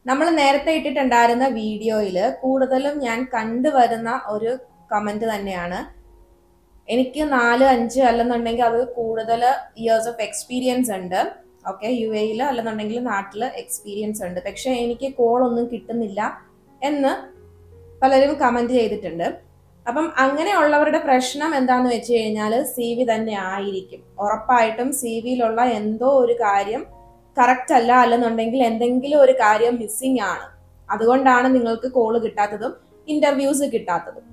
നമ്മൾ നേരത്തെ ഇട്ടിട്ടുണ്ടായിരുന്ന വീഡിയോയിൽ കൂടുതലും ഞാൻ കണ്ടുവരുന്ന ഒരു കമന്റ് തന്നെയാണ് എനിക്ക് നാല് അഞ്ച് അല്ലെന്നുണ്ടെങ്കിൽ അത് കൂടുതൽ ഇയേഴ്സ് ഓഫ് എക്സ്പീരിയൻസ് ഉണ്ട് ഓക്കെ യു എയിൽ അല്ലെന്നുണ്ടെങ്കിൽ നാട്ടിൽ എക്സ്പീരിയൻസ് ഉണ്ട് പക്ഷെ എനിക്ക് കോൾ ഒന്നും കിട്ടുന്നില്ല എന്ന് പലരും കമന്റ് ചെയ്തിട്ടുണ്ട് അപ്പം അങ്ങനെയുള്ളവരുടെ പ്രശ്നം എന്താന്ന് വെച്ച് കഴിഞ്ഞാൽ സി വി തന്നെ ആയിരിക്കും ഉറപ്പായിട്ടും സി വിയിലുള്ള എന്തോ ഒരു കാര്യം കറക്റ്റ് അല്ല അല്ലെന്നുണ്ടെങ്കിൽ എന്തെങ്കിലും ഒരു കാര്യം മിസ്സിംഗ് ആണ് അതുകൊണ്ടാണ് നിങ്ങൾക്ക് കോള് കിട്ടാത്തതും ഇന്റർവ്യൂസ് കിട്ടാത്തതും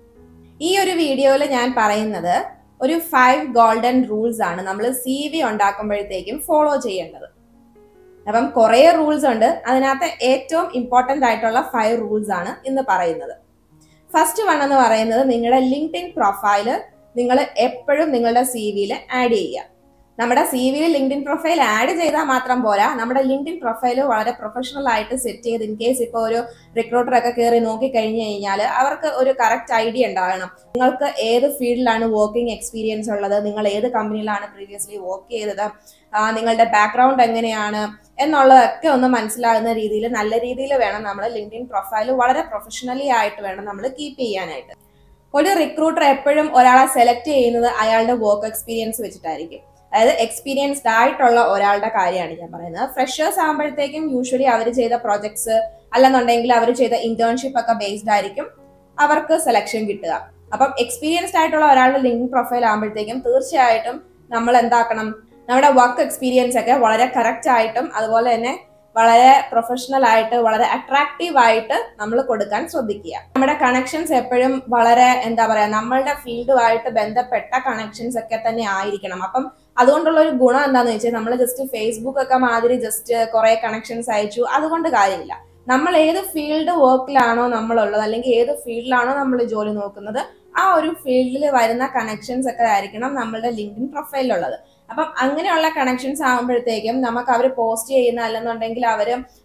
ഈ ഒരു വീഡിയോയിൽ ഞാൻ പറയുന്നത് ഒരു ഫൈവ് ഗോൾഡൻ റൂൾസ് ആണ് നമ്മൾ സി വി ഉണ്ടാക്കുമ്പോഴത്തേക്കും ഫോളോ ചെയ്യേണ്ടത് അപ്പം കുറേ റൂൾസ് ഉണ്ട് അതിനകത്ത് ഏറ്റവും ഇമ്പോർട്ടൻ്റ് ആയിട്ടുള്ള ഫൈവ് റൂൾസ് ആണ് ഇന്ന് പറയുന്നത് ഫസ്റ്റ് വൺ എന്ന് പറയുന്നത് നിങ്ങളുടെ ലിങ്ക്ഡിൻ പ്രൊഫൈല് നിങ്ങൾ എപ്പോഴും നിങ്ങളുടെ സി വിയിൽ ആഡ് ചെയ്യുക നമ്മുടെ സി വിയിൽ ലിങ്ക്ഡിൻ പ്രൊഫൈൽ ആഡ് ചെയ്താൽ മാത്രം പോരാ നമ്മുടെ ലിങ്ക്ഡിൻ പ്രൊഫൈൽ വളരെ പ്രൊഫഷണൽ ആയിട്ട് സെറ്റ് ചെയ്ത് ഇൻ കേസ് ഇപ്പോൾ ഒരു റിക്രൂട്ടർ ഒക്കെ കയറി നോക്കി കഴിഞ്ഞു കഴിഞ്ഞാൽ അവർക്ക് ഒരു കറക്റ്റ് ഐഡിയ ഉണ്ടാകണം നിങ്ങൾക്ക് ഏത് ഫീൽഡിലാണ് വർക്കിംഗ് എക്സ്പീരിയൻസ് ഉള്ളത് നിങ്ങൾ ഏത് കമ്പനിയിലാണ് പ്രീവിയസ്ലി വർക്ക് ചെയ്തത് ആ, നിങ്ങളുടെ ബാക്ക്ഗ്രൗണ്ട് എങ്ങനെയാണ് എന്നുള്ളതൊക്കെ ഒന്ന് മനസ്സിലാകുന്ന രീതിയിൽ നല്ല രീതിയിൽ വേണം നമ്മൾ ലിങ്ക്ഡിൻ പ്രൊഫൈൽ വളരെ പ്രൊഫഷണലി ആയിട്ട് വേണം നമ്മൾ കീപ്പ് ചെയ്യാനായിട്ട് ഒരു റിക്രൂട്ടർ എപ്പോഴും ഒരാളെ സെലക്ട് ചെയ്യുന്നത് അയാളുടെ വർക്ക് എക്സ്പീരിയൻസ് വെച്ചിട്ടായിരിക്കും അതായത് എക്സ്പീരിയൻസ്ഡ് ആയിട്ടുള്ള ഒരാളുടെ കാര്യമാണ് ഞാൻ പറയുന്നത് ഫ്രഷേഴ്സ് ആകുമ്പോഴത്തേക്കും യൂഷ്വലി അവർ ചെയ്ത പ്രൊജക്ട്സ് അല്ലെന്നുണ്ടെങ്കിൽ അവർ ചെയ്ത ഇന്റേൺഷിപ്പ് ഒക്കെ ബേസ്ഡ് ആയിരിക്കും അവർക്ക് സെലക്ഷൻ കിട്ടുക അപ്പം എക്സ്പീരിയൻസ്ഡ് ആയിട്ടുള്ള ഒരാളുടെ ലിങ്ക് പ്രൊഫൈൽ ആകുമ്പോഴത്തേക്കും തീർച്ചയായിട്ടും നമ്മൾ എന്താക്കണം നമ്മുടെ വർക്ക് എക്സ്പീരിയൻസ് ഒക്കെ വളരെ കറക്റ്റ് ആയിട്ടും അതുപോലെ തന്നെ വളരെ പ്രൊഫഷണൽ ആയിട്ട് വളരെ അട്രാക്റ്റീവ് ആയിട്ട് നമ്മൾ കൊടുക്കാൻ ശ്രദ്ധിക്കുക നമ്മുടെ കണക്ഷൻസ് എപ്പോഴും വളരെ എന്താ പറയാ നമ്മളുടെ ഫീൽഡുമായിട്ട് ബന്ധപ്പെട്ട കണക്ഷൻസ് ഒക്കെ തന്നെ ആയിരിക്കണം അപ്പം അതുകൊണ്ടുള്ള ഒരു ഗുണം എന്താന്ന് വെച്ചാൽ നമ്മൾ ജസ്റ്റ് ഫേസ്ബുക്ക് ഒക്കെ മാതിരി ജസ്റ്റ് കുറെ കണക്ഷൻസ് അയച്ചു അതുകൊണ്ട് കാര്യമില്ല നമ്മൾ ഏത് ഫീൽഡ് വർക്കിലാണോ നമ്മളുള്ളത് അല്ലെങ്കിൽ ഏത് ഫീൽഡിലാണോ നമ്മൾ ജോലി നോക്കുന്നത് ആ ഒരു ഫീൽഡിൽ വരുന്ന കണക്ഷൻസ് ഒക്കെ ആയിരിക്കണം നമ്മളുടെ ലിങ്ക്ഡിൻ പ്രൊഫൈലിലുള്ളത് അപ്പം അങ്ങനെയുള്ള കണക്ഷൻസ് ആകുമ്പോഴത്തേക്കും നമുക്ക് അവർ പോസ്റ്റ് ചെയ്യുന്ന അല്ലെന്നുണ്ടെങ്കിൽ അവർ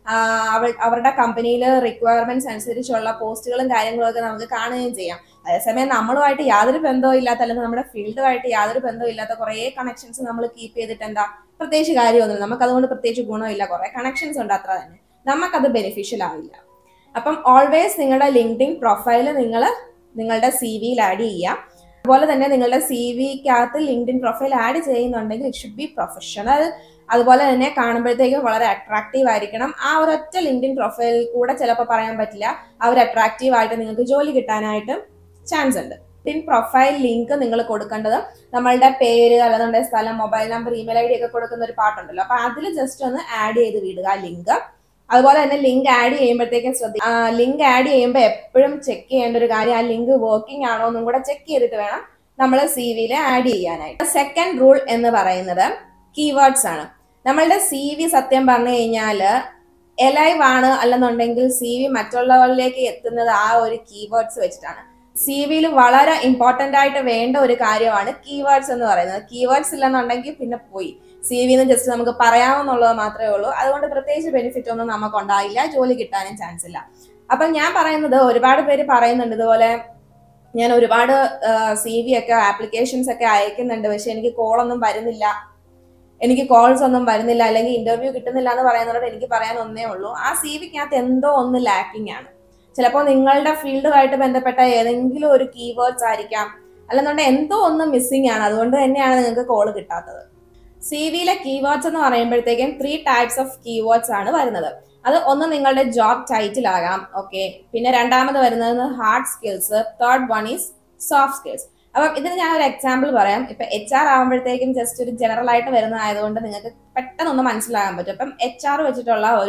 അവരുടെ കമ്പനിയിൽ റിക്വയർമെന്റ്സ് അനുസരിച്ചുള്ള പോസ്റ്റുകളും കാര്യങ്ങളും ഒക്കെ നമുക്ക് കാണുകയും ചെയ്യാം അതേസമയം നമ്മളുമായിട്ട് യാതൊരു ബന്ധവും ഇല്ലാത്ത അല്ലെങ്കിൽ നമ്മുടെ ഫീൽഡുമായിട്ട് യാതൊരു ബന്ധവും ഇല്ലാത്ത കുറേ കണക്ഷൻസ് നമ്മൾ കീപ്പ് ചെയ്തിട്ട് എന്താ പ്രത്യേകിച്ച് കാര്യമൊന്നുമില്ല നമുക്ക് അതുകൊണ്ട് പ്രത്യേകിച്ച് ഗുണമില്ല കുറേ കണക്ഷൻസ് ഉണ്ട് അത്ര തന്നെ നമുക്കത് ബെനിഫിഷ്യൽ ആവില്ല അപ്പം ഓൾവേസ് നിങ്ങളുടെ ലിങ്ക്ഡിൻ പ്രൊഫൈൽ നിങ്ങൾ നിങ്ങളുടെ സി വിയിൽ ആഡ് ചെയ്യുക അതുപോലെ തന്നെ നിങ്ങളുടെ സി വിക്കകത്ത് ലിങ്ക്ഡിൻ പ്രൊഫൈൽ ആഡ് ചെയ്യുന്നുണ്ടെങ്കിൽ ഇറ്റ് ഷുഡ് ബി പ്രൊഫഷണൽ അതുപോലെ തന്നെ കാണുമ്പോഴത്തേക്കും വളരെ അട്രാക്റ്റീവ് ആയിരിക്കണം ആ ഒരൊറ്റ ലിങ്ക്ഡിൻ പ്രൊഫൈൽ കൂടെ ചിലപ്പോൾ പറയാൻ പറ്റില്ല ആ ഒരു അട്രാക്റ്റീവ് ആയിട്ട് നിങ്ങൾക്ക് ജോലി കിട്ടാനായിട്ട് ചാൻസ് ഉണ്ട് ലിങ്ക്ഡിൻ പ്രൊഫൈൽ ലിങ്ക് നിങ്ങൾ കൊടുക്കേണ്ടത് നമ്മളുടെ പേര് അല്ലെന്നുണ്ടെങ്കിൽ സ്ഥലം mobile number email I D ഒക്കെ കൊടുക്കുന്ന ഒരു പാട്ടുണ്ടല്ലോ അപ്പൊ അതിൽ ജസ്റ്റ് ഒന്ന് ആഡ് ചെയ്ത് വിടുക ആ ലിങ്ക് അതുപോലെ തന്നെ ലിങ്ക് ആഡ് ചെയ്യുമ്പോഴത്തേക്കും ശ്രദ്ധ ലിങ്ക് ആഡ് ചെയ്യുമ്പോൾ എപ്പോഴും ചെക്ക് ചെയ്യേണ്ട ഒരു കാര്യം ആ ലിങ്ക് വർക്കിംഗ് ആണോ എന്നും കൂടെ ചെക്ക് ചെയ്തിട്ട് വേണം നമ്മൾ സി വിയിൽ ആഡ് ചെയ്യാനായിട്ട് സെക്കൻഡ് റൂൾ എന്ന് പറയുന്നത് കീവേഡ്സ് ആണ് നമ്മളുടെ സി വി സത്യം പറഞ്ഞു കഴിഞ്ഞാൽ എലൈവ് ആണ് അല്ലെന്നുണ്ടെങ്കിൽ സി വി മറ്റുള്ളവരിലേക്ക് എത്തുന്നത് ആ ഒരു കീവേഡ്സ് വെച്ചിട്ടാണ് സി വിയിൽ വളരെ ഇമ്പോർട്ടന്റ് ആയിട്ട് വേണ്ട ഒരു കാര്യമാണ് കീവേഡ്സ് എന്ന് പറയുന്നത് കീവേഡ്സ് ഇല്ലെന്നുണ്ടെങ്കിൽ പിന്നെ പോയി സി വിന്ന് ജസ്റ്റ് നമുക്ക് പറയാമെന്നുള്ളത് മാത്രമേ ഉള്ളൂ അതുകൊണ്ട് പ്രത്യേകിച്ച് ബെനിഫിറ്റ് ഒന്നും നമുക്ക് ഉണ്ടായില്ല ജോലി കിട്ടാനും ചാൻസ് ഇല്ല അപ്പം ഞാൻ പറയുന്നത് ഒരുപാട് പേര് പറയുന്നുണ്ട് ഇതുപോലെ ഞാൻ ഒരുപാട് സി വി ഒക്കെ ആപ്ലിക്കേഷൻസ് ഒക്കെ അയക്കുന്നുണ്ട് പക്ഷെ എനിക്ക് കോളൊന്നും വരുന്നില്ല എനിക്ക് കോൾസ് ഒന്നും വരുന്നില്ല അല്ലെങ്കിൽ ഇന്റർവ്യൂ കിട്ടുന്നില്ല എന്ന് പറയുന്നതോട് എനിക്ക് പറയാൻ ഒന്നേ ഉള്ളൂ ആ സി വിക്കകത്ത് എന്തോ ഒന്ന് ലാക്കിംഗ് ആണ് ചിലപ്പോൾ നിങ്ങളുടെ ഫീൽഡുമായിട്ട് ബന്ധപ്പെട്ട ഏതെങ്കിലും ഒരു കീവേഡ്സ് ആയിരിക്കാം അല്ലെന്നുണ്ടെങ്കിൽ എന്തോ ഒന്ന് മിസ്സിംഗ് ആണ് അതുകൊണ്ട് തന്നെയാണ് നിങ്ങൾക്ക് കോൾ കിട്ടാത്തത് സി വിയിലെ കീവേഡ്സ് എന്ന് പറയുമ്പോഴത്തേക്കും ത്രീ ടൈപ്സ് ഓഫ് കീവേഡ്സ് ആണ് വരുന്നത് അത് ഒന്ന് നിങ്ങളുടെ ജോബ് ടൈറ്റിൽ ആകാം ഓക്കെ പിന്നെ രണ്ടാമത് വരുന്നത് hard skills third one is soft skills അപ്പം ഇതിന് ഞാൻ ഒരു എക്സാമ്പിൾ പറയാം ഇപ്പൊ എച്ച് ആർ ആകുമ്പോഴത്തേക്കും ജസ്റ്റ് ഒരു ജനറൽ ആയിട്ട് വരുന്നതായതുകൊണ്ട് നിങ്ങൾക്ക് പെട്ടെന്നൊന്ന് മനസ്സിലാകാൻ പറ്റും അപ്പം എച്ച് ആർ വെച്ചിട്ടുള്ള ഒരു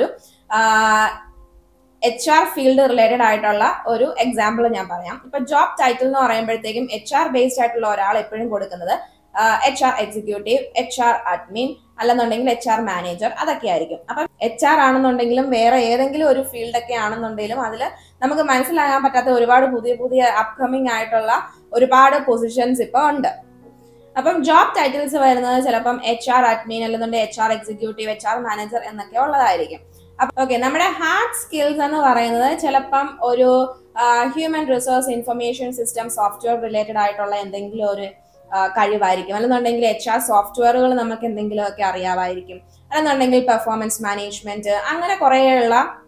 എച്ച് ആർ ഫീൽഡ് റിലേറ്റഡ് ആയിട്ടുള്ള ഒരു എക്സാമ്പിൾ ഞാൻ പറയാം ഇപ്പൊ ജോബ് ടൈറ്റിൽ എന്ന് പറയുമ്പോഴത്തേക്കും എച്ച് ആർ ബേസ്ഡ് ആയിട്ടുള്ള ഒരാൾ എപ്പോഴും കൊടുക്കുന്നത് H R executive H R admin അല്ലെന്നുണ്ടെങ്കിൽ എച്ച് ആർ മാനേജർ അതൊക്കെ ആയിരിക്കും അപ്പം എച്ച് ആർ ആണെന്നുണ്ടെങ്കിലും വേറെ ഏതെങ്കിലും ഒരു ഫീൽഡൊക്കെ ആണെന്നുണ്ടെങ്കിലും അതിൽ നമുക്ക് മനസ്സിലാകാൻ പറ്റാത്ത ഒരുപാട് പുതിയ പുതിയ അപ്കമിങ് ആയിട്ടുള്ള ഒരുപാട് പൊസിഷൻസ് ഇപ്പോൾ ഉണ്ട് അപ്പം ജോബ് ടൈറ്റിൽസ് വരുന്നത് ചിലപ്പം എച്ച് ആർ അഡ്മിൻ അല്ലെന്നുണ്ടെങ്കിൽ H R executive H R manager എന്നൊക്കെ ഉള്ളതായിരിക്കും അപ്പൊ ഓക്കെ നമ്മുടെ ഹാർഡ് സ്കിൽസ് എന്ന് പറയുന്നത് ചിലപ്പം ഒരു human resource information system software related ആയിട്ടുള്ള എന്തെങ്കിലും ഒരു കഴിവായിരിക്കും അല്ലെന്നുണ്ടെങ്കിൽ എച്ച് ആർ സോഫ്റ്റ്വെയറുകൾ നമുക്ക് എന്തെങ്കിലുമൊക്കെ അറിയാമായിരിക്കും അല്ലെന്നുണ്ടെങ്കിൽ പെർഫോമൻസ് മാനേജ്മെന്റ് അങ്ങനെ കുറേയുള്ള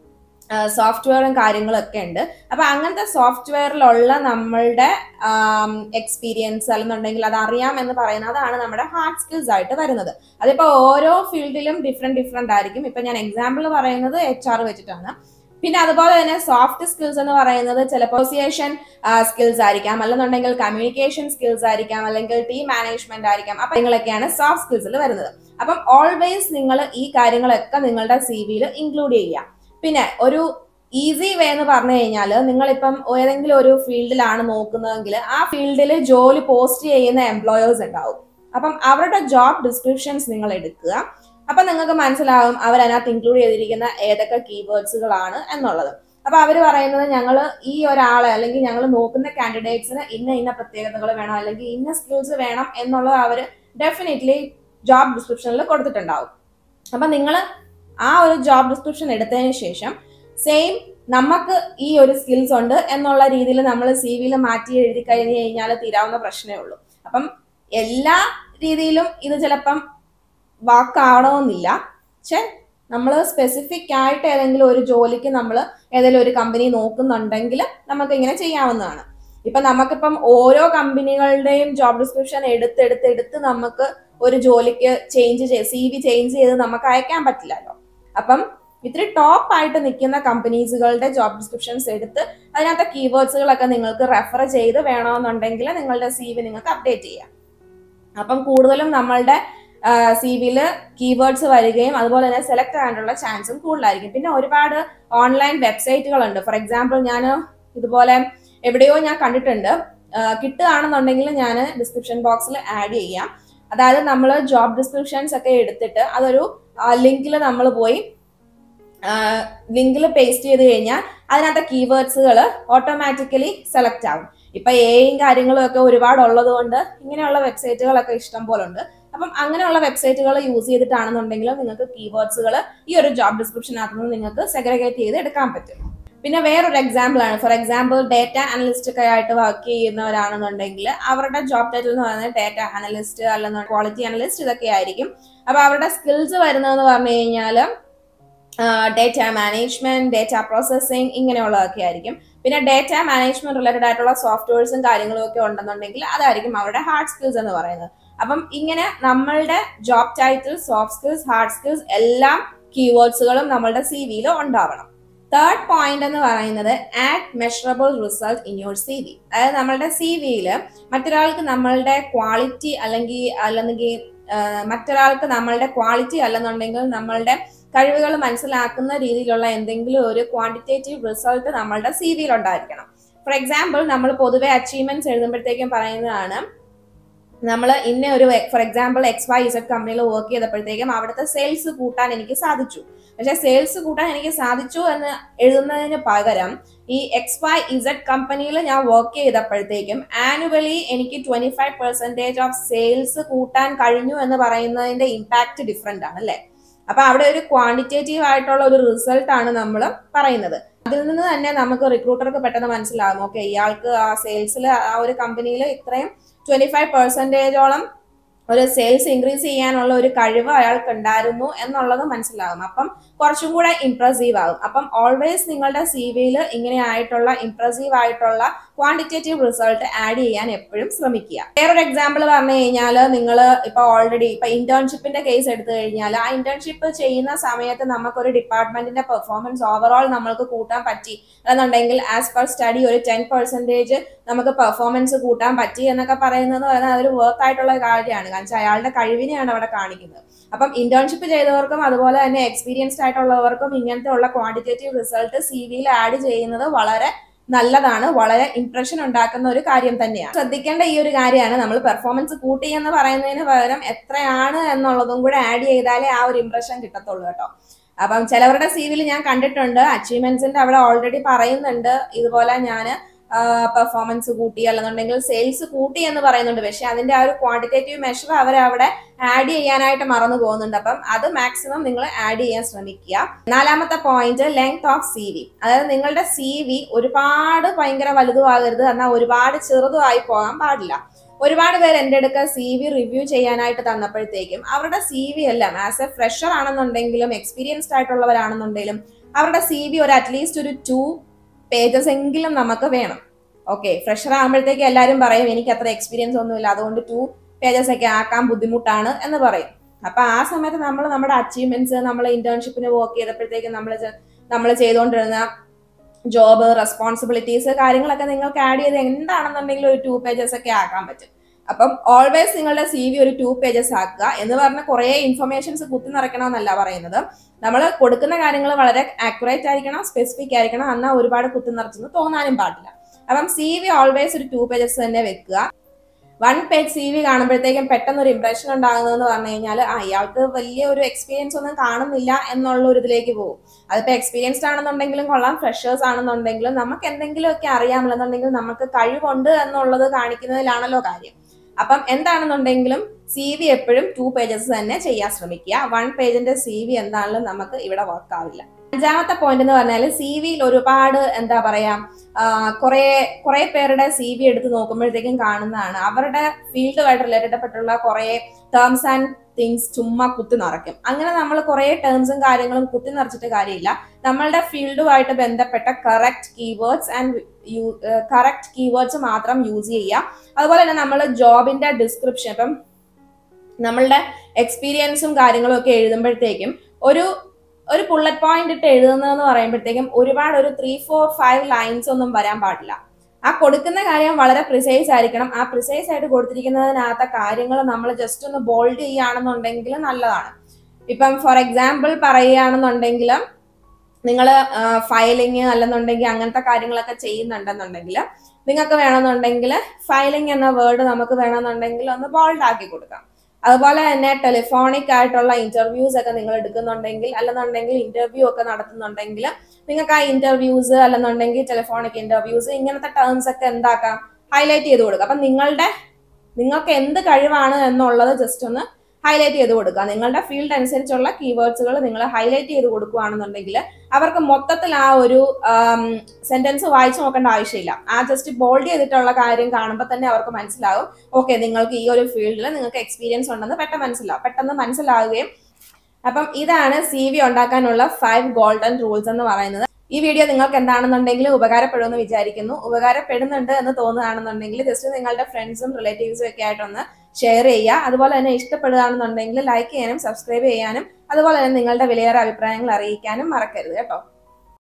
സോഫ്റ്റ്വെയറും കാര്യങ്ങളും ഒക്കെ ഉണ്ട് അപ്പൊ അങ്ങനത്തെ സോഫ്റ്റ്വെയറിലുള്ള നമ്മളുടെ എക്സ്പീരിയൻസ് അല്ലെന്നുണ്ടെങ്കിൽ അത് അറിയാം എന്ന് പറയുന്നത് അതാണ് നമ്മുടെ ഹാർഡ് സ്കിൽസ് ആയിട്ട് വരുന്നത് അതിപ്പോ ഓരോ ഫീൽഡിലും ഡിഫറെന്റ് ഡിഫറെന്റ് ആയിരിക്കും ഇപ്പൊ ഞാൻ എക്സാമ്പിൾ പറയുന്നത് എച്ച് ആർ വെച്ചിട്ടാണ് പിന്നെ അതുപോലെ തന്നെ സോഫ്റ്റ് സ്കിൽസ് എന്ന് പറയുന്നത് ചിലപ്പോൾ അസോസിയേഷൻ സ്കിൽസ് ആയിരിക്കാം അല്ലെന്നുണ്ടെങ്കിൽ കമ്മ്യൂണിക്കേഷൻ സ്കിൽസ് ആയിരിക്കാം അല്ലെങ്കിൽ ടീം മാനേജ്മെന്റ് ആയിരിക്കാം അപ്പൊ നിങ്ങളൊക്കെയാണ് സോഫ്റ്റ് സ്കിൽസിൽ വരുന്നത് അപ്പം ഓൾവേസ് നിങ്ങൾ ഈ കാര്യങ്ങളൊക്കെ നിങ്ങളുടെ സി വിയിൽ ഇൻക്ലൂഡ് ചെയ്യുക പിന്നെ ഒരു ഈസി വേ എന്ന് പറഞ്ഞു കഴിഞ്ഞാൽ നിങ്ങളിപ്പം ഏതെങ്കിലും ഒരു ഫീൽഡിലാണ് നോക്കുന്നതെങ്കിൽ ആ ഫീൽഡിൽ ജോലി പോസ്റ്റ് ചെയ്യുന്ന എംപ്ലോയേഴ്സ് ഉണ്ടാവും അപ്പം അവരുടെ ജോബ് ഡിസ്ക്രിപ്ഷൻസ് നിങ്ങൾ എടുക്കുക അപ്പൊ നിങ്ങൾക്ക് മനസ്സിലാവും അവരതിനകത്ത് ഇൻക്ലൂഡ് ചെയ്തിരിക്കുന്ന ഏതൊക്കെ കീവേഡ്സുകളാണ് എന്നുള്ളത് അപ്പൊ അവർ പറയുന്നത് ഞങ്ങൾ ഈ ഒരാളെ അല്ലെങ്കിൽ ഞങ്ങൾ നോക്കുന്ന കാൻഡിഡേറ്റ്സിന് ഇന്ന ഇന്ന പ്രത്യേകതകൾ വേണം അല്ലെങ്കിൽ ഇന്ന സ്കിൽസ് വേണം എന്നുള്ളത് അവർ ഡെഫിനറ്റ്ലി ജോബ് ഡിസ്ക്രിപ്ഷനിൽ കൊടുത്തിട്ടുണ്ടാവും അപ്പൊ നിങ്ങൾ ആ ഒരു ജോബ് ഡിസ്ക്രിപ്ഷൻ എടുത്തതിന് ശേഷം സെയിം നമുക്ക് ഈ ഒരു സ്കിൽസ് ഉണ്ട് എന്നുള്ള രീതിയിൽ നമ്മൾ സി വിയിൽ മാറ്റി എഴുതി കഴിഞ്ഞ് കഴിഞ്ഞാൽ തീരാവുന്ന പ്രശ്നമേ ഉള്ളൂ അപ്പം എല്ലാ രീതിയിലും ഇത് ചിലപ്പം വാക്കാവണമെന്നില്ല പക്ഷെ നമ്മൾ സ്പെസിഫിക് ആയിട്ട് ഏതെങ്കിലും ഒരു ജോലിക്ക് നമ്മൾ ഏതെങ്കിലും ഒരു കമ്പനി നോക്കുന്നുണ്ടെങ്കിൽ നമുക്ക് ഇങ്ങനെ ചെയ്യാവുന്നതാണ് ഇപ്പൊ നമുക്കിപ്പം ഓരോ കമ്പനികളുടെയും ജോബ് ഡിസ്ക്രിപ്ഷൻ എടുത്തെടുത്ത് എടുത്ത് നമുക്ക് ഒരു ജോലിക്ക് ചേഞ്ച് ചെയ്ത് സി വി ചേഞ്ച് ചെയ്ത് നമുക്ക് അയക്കാൻ പറ്റില്ലല്ലോ അപ്പം ഇത്തിരി ടോപ്പ് ആയിട്ട് നിൽക്കുന്ന കമ്പനീസുകളുടെ ജോബ് ഡിസ്ക്രിപ്ഷൻസ് എടുത്ത് അതിനകത്തെ കീവേഡ്സുകളൊക്കെ നിങ്ങൾക്ക് റെഫർ ചെയ്ത് വേണമെന്നുണ്ടെങ്കിൽ നിങ്ങളുടെ സി വി നിങ്ങൾക്ക് അപ്ഡേറ്റ് ചെയ്യാം അപ്പം കൂടുതലും നമ്മളുടെ സി വിയിൽ കീവേഡ്സ് വരികയും അതുപോലെ തന്നെ സെലക്ട് ആകാനുള്ള ചാൻസും കൂടുതലായിരിക്കും പിന്നെ ഒരുപാട് ഓൺലൈൻ വെബ്സൈറ്റുകളുണ്ട് ഫോർ എക്സാമ്പിൾ ഞാൻ ഇതുപോലെ എവിടെയോ ഞാൻ കണ്ടിട്ടുണ്ട് കിട്ടുകയാണെന്നുണ്ടെങ്കിൽ ഞാൻ ഡിസ്ക്രിപ്ഷൻ ബോക്സിൽ ആഡ് ചെയ്യാം അതായത് നമ്മൾ ജോബ് ഡിസ്ക്രിപ്ഷൻസ് ഒക്കെ എടുത്തിട്ട് അതൊരു ലിങ്കിൽ നമ്മൾ പോയി ലിങ്കിൽ പേസ്റ്റ് ചെയ്ത് കഴിഞ്ഞാൽ അതിനകത്തെ കീവേഡ്സുകൾ ഓട്ടോമാറ്റിക്കലി സെലക്ട് ആവും ഇപ്പൊ എയും കാര്യങ്ങളും ഒക്കെ ഒരുപാട് ഉള്ളത് കൊണ്ട് ഇങ്ങനെയുള്ള വെബ്സൈറ്റുകളൊക്കെ ഇഷ്ടം പോലെ ഉണ്ട് അപ്പം അങ്ങനെയുള്ള വെബ്സൈറ്റുകൾ യൂസ് ചെയ്തിട്ടാണെന്നുണ്ടെങ്കിൽ നിങ്ങൾക്ക് കീവേഡ്സുകൾ ഈ ഒരു ജോബ് ഡിസ്ക്രിപ്ഷനകത്ത് നിന്ന് നിങ്ങൾക്ക് സെഗ്രഗേറ്റ് ചെയ്ത് എടുക്കാൻ പറ്റും പിന്നെ വേറൊരു എക്സാമ്പിൾ ആണ് ഫോർ എക്സാമ്പിൾ ഡേറ്റ അനലിസ്റ്റ് ഒക്കെ ആയിട്ട് വർക്ക് ചെയ്യുന്നവരാണെന്നുണ്ടെങ്കിൽ അവരുടെ ജോബ് ടൈറ്റിൽ എന്ന് പറയുന്നത് ഡേറ്റ അനലിസ്റ്റ് അല്ലെന്ന് ക്വാളിറ്റി അനലിസ്റ്റ് ഇതൊക്കെ ആയിരിക്കും അപ്പൊ അവരുടെ സ്കിൽസ് വരുന്നതെന്ന് പറഞ്ഞു കഴിഞ്ഞാൽ ഡേറ്റ മാനേജ്മെന്റ് ഡേറ്റ പ്രോസസ്സിംഗ് ഇങ്ങനെയുള്ളതൊക്കെ ആയിരിക്കും പിന്നെ ഡേറ്റ മാനേജ്മെന്റ് റിലേറ്റഡ് ആയിട്ടുള്ള സോഫ്റ്റ്വെയർസും കാര്യങ്ങളും ഒക്കെ ഉണ്ടെന്നുണ്ടെങ്കിൽ അതായിരിക്കും അവരുടെ ഹാർഡ് സ്കിൽസ് എന്ന് പറയുന്നത് അപ്പം ഇങ്ങനെ നമ്മളുടെ job title soft skills hard skills എല്ലാം കീവേഡ്സുകളും നമ്മളുടെ സി വിയിൽ ഉണ്ടാവണം തേർഡ് പോയിന്റ് എന്ന് പറയുന്നത് add measurable result in your C V അതായത് നമ്മളുടെ സി വിയിൽ മറ്റൊരാൾക്ക് നമ്മളുടെ ക്വാളിറ്റി അല്ലെങ്കിൽ അല്ലെങ്കിൽ മറ്റൊരാൾക്ക് നമ്മളുടെ ക്വാളിറ്റി അല്ലെന്നുണ്ടെങ്കിൽ നമ്മളുടെ കഴിവുകൾ മനസ്സിലാക്കുന്ന രീതിയിലുള്ള എന്തെങ്കിലും ഒരു ക്വാണ്ടിറ്റേറ്റീവ് റിസൾട്ട് നമ്മളുടെ സി വിയിൽ ഉണ്ടായിരിക്കണം ഫോർ എക്സാമ്പിൾ നമ്മൾ പൊതുവെ അച്ചീവ്മെന്റ്സ് എഴുതുമ്പോഴത്തേക്കും പറയുന്നതാണ് നമ്മൾ ഇന്ന ഒരു for example X Y Z കമ്പനിയിൽ വർക്ക് ചെയ്തപ്പോഴത്തേക്കും അവിടുത്തെ സെയിൽസ് കൂട്ടാൻ എനിക്ക് സാധിച്ചു പക്ഷെ സെയിൽസ് കൂട്ടാൻ എനിക്ക് സാധിച്ചു എന്ന് എഴുതുന്നതിന് പകരം ഈ എക്സ് വൈ ഇസഡ് കമ്പനിയിൽ ഞാൻ വർക്ക് ചെയ്തപ്പോഴത്തേക്കും ആനുവലി എനിക്ക് twenty five percentage of sales കൂട്ടാൻ കഴിഞ്ഞു എന്ന് പറയുന്നതിന്റെ ഇമ്പാക്ട് ഡിഫറെന്റ് ആണ് അല്ലേ അപ്പൊ അവിടെ ഒരു ക്വാണ്ടിറ്റേറ്റീവ് ആയിട്ടുള്ള ഒരു റിസൾട്ട് ആണ് നമ്മൾ പറയുന്നത് അതിൽ നിന്ന് തന്നെ നമുക്ക് റിക്രൂട്ടർക്ക് പെട്ടെന്ന് മനസ്സിലാകും ഓക്കെ ഇയാൾക്ക് ആ സെയിൽസിൽ ആ ഒരു കമ്പനിയിൽ ഇത്രയും ട്വന്റി ഫൈവ് പെർസെൻറ്റേജോളം ഒരു സെയിൽസ് ഇൻക്രീസ് ചെയ്യാനുള്ള ഒരു കഴിവ് അയാൾക്ക് ഉണ്ടായിരുന്നു എന്നുള്ളത് മനസ്സിലാകും അപ്പം കുറച്ചും കൂടെ ഇംപ്രസീവ് ആകും അപ്പം ഓൾവേസ് നിങ്ങളുടെ സി വിയിൽ ഇങ്ങനെ ആയിട്ടുള്ള ഇംപ്രസീവ് ആയിട്ടുള്ള ക്വാണ്ടിറ്റേറ്റീവ് റിസൾട്ട് ആഡ് ചെയ്യാൻ എപ്പോഴും ശ്രമിക്കുക വേറൊരു എക്സാമ്പിൾ പറഞ്ഞു കഴിഞ്ഞാൽ നിങ്ങൾ ഇപ്പൊ ഓൾറെഡി ഇപ്പൊ ഇന്റേൺഷിപ്പിന്റെ കേസ് എടുത്തു കഴിഞ്ഞാൽ ആ ഇന്റേൺഷിപ്പ് ചെയ്യുന്ന സമയത്ത് നമുക്കൊരു ഡിപ്പാർട്ട്മെന്റിന്റെ പെർഫോമൻസ് ഓവറോൾ നമ്മൾക്ക് കൂട്ടാൻ പറ്റി എന്നുണ്ടെങ്കിൽ ആസ് പെർ സ്റ്റഡി ഒരു ടെൻ പെർസെന്റേജ് നമുക്ക് പെർഫോമൻസ് കൂട്ടാൻ പറ്റി എന്നൊക്കെ പറയുന്നത് പറയുന്നത് അതൊരു വർക്ക് ആയിട്ടുള്ള കാര്യമാണ് കാരണം വെച്ചാൽ അയാളുടെ കഴിവിനെയാണ് അവിടെ കാണിക്കുന്നത് അപ്പം ഇന്റേൺഷിപ്പ് ചെയ്തവർക്കും അതുപോലെ തന്നെ എക്സ്പീരിയൻസ്ഡ് ആയിട്ടുള്ളവർക്കും ഇങ്ങനത്തെ ഉള്ള ക്വാണ്ടിറ്റേറ്റീവ് റിസൾട്ട് സി വിയിൽ ആഡ് ചെയ്യുന്നത് വളരെ നല്ലതാണ് വളരെ ഇംപ്രഷൻ ഉണ്ടാക്കുന്ന ഒരു കാര്യം തന്നെയാണ് ശ്രദ്ധിക്കേണ്ട ഈ ഒരു കാര്യമാണ് നമ്മൾ പെർഫോമൻസ് കൂട്ടി എന്ന് പറയുന്നതിന് പകരം എത്രയാണ് എന്നുള്ളതും കൂടെ ആഡ് ചെയ്താലേ ആ ഒരു ഇംപ്രഷൻ കിട്ടത്തുള്ളൂ കേട്ടോ അപ്പം ചിലവരുടെ സി വിയിൽ ഞാൻ കണ്ടിട്ടുണ്ട് അച്ചീവ്മെന്റ്സിന്റെ അവിടെ ഓൾറെഡി പറയുന്നുണ്ട് ഇതുപോലെ ഞാൻ പെർഫോമൻസ് കൂട്ടി അല്ലെന്നുണ്ടെങ്കിൽ സെയിൽസ് കൂട്ടി എന്ന് പറയുന്നുണ്ട് പക്ഷെ അതിന്റെ ആ ഒരു ക്വാണ്ടിറ്റേറ്റീവ് മെഷർ അവർ അവിടെ ആഡ് ചെയ്യാനായിട്ട് മറന്നു പോകുന്നുണ്ട് അപ്പം അത് മാക്സിമം നിങ്ങൾ ആഡ് ചെയ്യാൻ ശ്രമിക്കുക നാലാമത്തെ point length of C V അതായത് നിങ്ങളുടെ സി വി ഒരുപാട് ഭയങ്കര വലുതുമാകരുത് എന്നാൽ ഒരുപാട് ചെറുതുമായി പോകാൻ പാടില്ല ഒരുപാട് പേര് എൻ്റെ അടുക്ക സി വി റിവ്യൂ ചെയ്യാനായിട്ട് തന്നപ്പോഴത്തേക്കും അവരുടെ സി വി എല്ലാം ആസ് എ ഫ്രഷർ ആണെന്നുണ്ടെങ്കിലും എക്സ്പീരിയൻസ്ഡ് ആയിട്ടുള്ളവരാണെന്നുണ്ടെങ്കിലും അവരുടെ സി വി ഒരു അറ്റ്ലീസ്റ്റ് ഒരു ടു പേജസ് എങ്കിലും നമുക്ക് വേണം ഓക്കെ ഫ്രഷർ ആകുമ്പോഴത്തേക്ക് എല്ലാവരും പറയും എനിക്ക് അത്ര എക്സ്പീരിയൻസ് ഒന്നുമില്ല അതുകൊണ്ട് ടു പേജസ് ഒക്കെ ആക്കാൻ ബുദ്ധിമുട്ടാണ് എന്ന് പറയും അപ്പൊ ആ സമയത്ത് നമ്മൾ നമ്മുടെ അച്ചീവ്മെന്റ്സ് നമ്മൾ ഇന്റേൺഷിപ്പിന് വർക്ക് ചെയ്തപ്പോഴത്തേക്ക് നമ്മൾ നമ്മൾ ചെയ്തുകൊണ്ടിരുന്ന ജോബ് റെസ്പോൺസിബിലിറ്റീസ് കാര്യങ്ങളൊക്കെ നിങ്ങൾക്ക് ആഡ് ചെയ്ത് എന്താണെന്നുണ്ടെങ്കിലും ഒരു ടു പേജസ് ഒക്കെ ആക്കാൻ പറ്റും അപ്പം ഓൾവേസ് നിങ്ങളുടെ സി വി ഒരു ടു പേജസ് ആക്കുക എന്ന് പറഞ്ഞ കുറേ ഇൻഫർമേഷൻസ് കുത്തി നിറയ്ക്കണമെന്നല്ല പറയുന്നത് നമ്മൾ കൊടുക്കുന്ന കാര്യങ്ങൾ വളരെ ആക്യുറേറ്റ് ആയിരിക്കണം സ്പെസിഫിക് ആയിരിക്കണം എന്നാൽ ഒരുപാട് കുത്തി നിറച്ചെന്ന് തോന്നാനും പാടില്ല അപ്പം സി വി ഓൾവേസ് ഒരു ടു പേജസ് തന്നെ വെക്കുക വൺ പേജ് സി വി കാണുമ്പോഴത്തേക്കും പെട്ടെന്ന് ഒരു ഇംപ്രഷൻ ഉണ്ടാകുന്നതെന്ന് പറഞ്ഞു കഴിഞ്ഞാൽ ആ ഇയാൾക്ക് വലിയ ഒരു എക്സ്പീരിയൻസ് ഒന്നും കാണുന്നില്ല എന്നുള്ള ഒരു ഇതിലേക്ക് പോകും അതിപ്പോൾ എക്സ്പീരിയൻസ്ഡ് ആണെന്നുണ്ടെങ്കിലും കൊള്ളാം ഫ്രഷേഴ്സ് ആണെന്നുണ്ടെങ്കിലും നമുക്ക് എന്തെങ്കിലുമൊക്കെ അറിയാമല്ലെന്നുണ്ടെങ്കിൽ നമുക്ക് കഴിവുണ്ട് എന്നുള്ളത് കാണിക്കുന്നതിലാണല്ലോ കാര്യം അപ്പം എന്താണെന്നുണ്ടെങ്കിലും സി വി എപ്പോഴും ടു പേജസ് തന്നെ ചെയ്യാൻ ശ്രമിക്കുക വൺ പേജിന്റെ സി വി എന്താണെങ്കിലും നമുക്ക് ഇവിടെ വർക്ക് ആവില്ല അഞ്ചാമത്തെ പോയിന്റ് എന്ന് പറഞ്ഞാൽ സി വിയിൽ ഒരുപാട് എന്താ പറയാ കുറെ കുറെ പേരുടെ സി വി എടുത്ത് നോക്കുമ്പോഴത്തേക്കും കാണുന്നതാണ് അവരുടെ ഫീൽഡുമായിട്ട് റിലേറ്റഡ് പെട്ടുള്ള കുറെ ടേംസ് ആൻഡ് തിങ്സ് ചുമ്മാ കുത്തി നിറയ്ക്കും അങ്ങനെ നമ്മൾ കുറെ ടേംസും കാര്യങ്ങളും കുത്തി നിറച്ചിട്ട് കാര്യമില്ല നമ്മളുടെ ഫീൽഡുമായിട്ട് ബന്ധപ്പെട്ട correct keywords and correct keywords മാത്രം യൂസ് ചെയ്യുക അതുപോലെ തന്നെ നമ്മൾ ജോബിന്റെ ഡിസ്ക്രിപ്ഷൻ ഇപ്പം നമ്മളുടെ എക്സ്പീരിയൻസും കാര്യങ്ങളും ഒക്കെ എഴുതുമ്പോഴത്തേക്കും ഒരു ഒരു ബുള്ളറ്റ് പോയിന്റ് ഇട്ട് എഴുതുന്നതെന്ന് പറയുമ്പോഴത്തേക്കും ഒരുപാട് ഒരു ത്രീ ഫോർ ഫൈവ് ലൈൻസ് ഒന്നും വരാൻ പാടില്ല ആ കൊടുക്കുന്ന കാര്യം വളരെ പ്രിസൈസ് ആയിരിക്കണം ആ പ്രിസൈസ് ആയിട്ട് കൊടുത്തിരിക്കുന്നതിനകത്ത കാര്യങ്ങൾ നമ്മൾ ജസ്റ്റ് ഒന്ന് ബോൾഡ് ചെയ്യുകയാണെന്നുണ്ടെങ്കിൽ നല്ലതാണ് ഇപ്പം ഫോർ എക്സാമ്പിൾ പറയുകയാണെന്നുണ്ടെങ്കിൽ നിങ്ങൾ ഫയലിങ് അല്ലെന്നുണ്ടെങ്കിൽ അങ്ങനത്തെ കാര്യങ്ങളൊക്കെ ചെയ്യുന്നുണ്ടെന്നുണ്ടെങ്കിൽ നിങ്ങൾക്ക് വേണമെന്നുണ്ടെങ്കിൽ ഫയലിംഗ് എന്ന വേർഡ് നമുക്ക് വേണമെന്നുണ്ടെങ്കിൽ ഒന്ന് ബോൾഡ് ആക്കി കൊടുക്കാം അതുപോലെ തന്നെ ടെലിഫോണിക് ആയിട്ടുള്ള ഇന്റർവ്യൂസ് ഒക്കെ നിങ്ങൾ എടുക്കുന്നുണ്ടെങ്കിൽ അല്ലെന്നുണ്ടെങ്കിൽ ഇന്റർവ്യൂ ഒക്കെ നടത്തുന്നുണ്ടെങ്കിൽ നിങ്ങൾക്ക് ആ ഇന്റർവ്യൂസ് അല്ലെന്നുണ്ടെങ്കിൽ ടെലിഫോണിക് ഇന്റർവ്യൂസ് ഇങ്ങനത്തെ ടേംസ് ഒക്കെ എന്താക്കാം ഹൈലൈറ്റ് ചെയ്ത് കൊടുക്കുക അപ്പം നിങ്ങളുടെ നിങ്ങൾക്ക് എന്ത് കഴിവാണ് എന്നുള്ളത് ജസ്റ്റ് ഒന്ന് ഹൈലൈറ്റ് ചെയ്ത് കൊടുക്കുക നിങ്ങളുടെ ഫീൽഡ് അനുസരിച്ചുള്ള കീവേഡ്സുകൾ നിങ്ങൾ ഹൈലൈറ്റ് ചെയ്ത് കൊടുക്കുകയാണെന്നുണ്ടെങ്കിൽ അവർക്ക് മൊത്തത്തിൽ ആ ഒരു സെന്റൻസ് വായിച്ചു നോക്കേണ്ട ആവശ്യമില്ല ആ ജസ്റ്റ് ബോൾഡ് ചെയ്തിട്ടുള്ള കാര്യം കാണുമ്പോൾ തന്നെ അവർക്ക് മനസ്സിലാവും ഓക്കെ നിങ്ങൾക്ക് ഈ ഒരു ഫീൽഡിൽ നിങ്ങൾക്ക് എക്സ്പീരിയൻസ് ഉണ്ടെന്ന് പെട്ടെന്ന് മനസ്സിലാവും പെട്ടെന്ന് മനസ്സിലാവുകയും അപ്പം ഇതാണ് സി വി ഉണ്ടാക്കാനുള്ള ഫൈവ് ഗോൾഡൻ റൂൾസ് എന്ന് പറയുന്നത് ഈ വീഡിയോ നിങ്ങൾക്ക് എന്താണെന്നുണ്ടെങ്കിൽ ഉപകാരപ്പെടുമെന്ന് വിചാരിക്കുന്നു ഉപകാരപ്പെടുന്നുണ്ട് എന്ന് തോന്നുകയാണെന്നുണ്ടെങ്കിൽ ജസ്റ്റ് നിങ്ങളുടെ ഫ്രണ്ട്സും റിലേറ്റീവ്സും ഒക്കെ ആയിട്ടൊന്ന് ഷെയർ ചെയ്യുക അതുപോലെ തന്നെ ഇഷ്ടപ്പെടുകയാണെന്നുണ്ടെങ്കിൽ ലൈക്ക് ചെയ്യാനും സബ്സ്ക്രൈബ് ചെയ്യാനും അതുപോലെ തന്നെ നിങ്ങളുടെ വിലയേറെ അഭിപ്രായങ്ങൾ അറിയിക്കാനും മറക്കരുത് കേട്ടോ